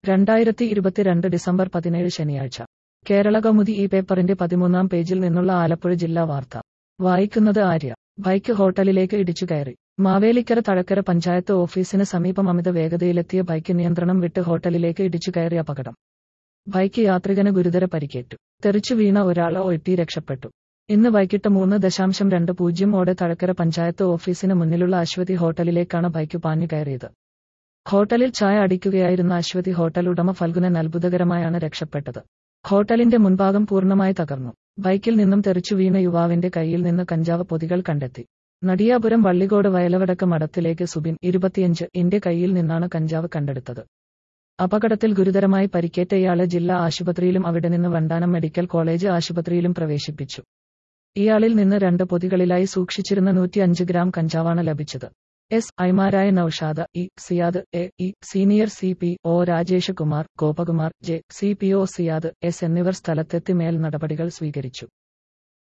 രണ്ടായിരത്തി ഇരുപത്തിരണ്ട് ഡിസംബർ പതിനേഴ് ശനിയാഴ്ച കേരള കൗമുദി ഈ പേപ്പറിന്റെ പതിമൂന്നാം പേജിൽ നിന്നുള്ള ആലപ്പുഴ ജില്ലാ വാർത്ത വായിക്കുന്നത് ആര്യ ബൈക്ക് ഹോട്ടലിലേക്ക് ഇടിച്ചു കയറി മാവേലിക്കര തഴക്കര പഞ്ചായത്ത് ഓഫീസിന് സമീപം അമിത വേഗതയിലെത്തിയ ബൈക്ക് നിയന്ത്രണം വിട്ട് ഹോട്ടലിലേക്ക് ഇടിച്ചു കയറി അപകടം ബൈക്ക് യാത്രികന് ഗുരുതര പരിക്കേറ്റു തെറിച്ചു വീണ ഒരാൾ ഒട്ടി രക്ഷപ്പെട്ടു ഇന്ന് വൈകിട്ട് മൂന്ന് ദശാംശം രണ്ട് പൂജ്യം ഓടെ തഴക്കര പഞ്ചായത്ത് ഓഫീസിന് മുന്നിലുള്ള അശ്വതി ഹോട്ടലിലേക്കാണ് ബൈക്ക് പാഞ്ഞു കയറിയത് ഹോട്ടലിൽ ചായ അടിക്കുകയായിരുന്ന അശ്വതി ഹോട്ടൽ ഉടമ ഫൽഗുനൻ അത്ഭുതകരമായാണ് രക്ഷപ്പെട്ടത് ഹോട്ടലിന്റെ മുൻഭാഗം പൂർണ്ണമായി തകർന്നു ബൈക്കിൽ നിന്നും തെറിച്ചു വീണ യുവാവിന്റെ കയ്യിൽ നിന്ന് കഞ്ചാവ് പൊതികൾ കണ്ടെത്തി നടിയാപുരം വള്ളികോട് വയലവടക്ക് മഠത്തിലേക്ക് സുബിൻ ഇരുപത്തിയഞ്ച് ഇന്റെ കയ്യിൽ നിന്നാണ് കഞ്ചാവ് കണ്ടെടുത്തത് അപകടത്തിൽ ഗുരുതരമായി പരിക്കേറ്റ ഇയാളെ ജില്ലാ ആശുപത്രിയിലും അവിടെ നിന്ന് വണ്ടാനം മെഡിക്കൽ കോളേജ് ആശുപത്രിയിലും പ്രവേശിപ്പിച്ചു ഇയാളിൽ നിന്ന് രണ്ട് പൊതികളിലായി സൂക്ഷിച്ചിരുന്ന നൂറ്റിയഞ്ച് ഗ്രാം കഞ്ചാവാണ് ലഭിച്ചത് എസ് ഐമാരായ Noushad E Siyad A E senior C P O Rajesh Kumar Gopakumar J C P O Siyad S എന്നിവർ സ്ഥലത്തെത്തി മേൽ നടപടികൾ സ്വീകരിച്ചു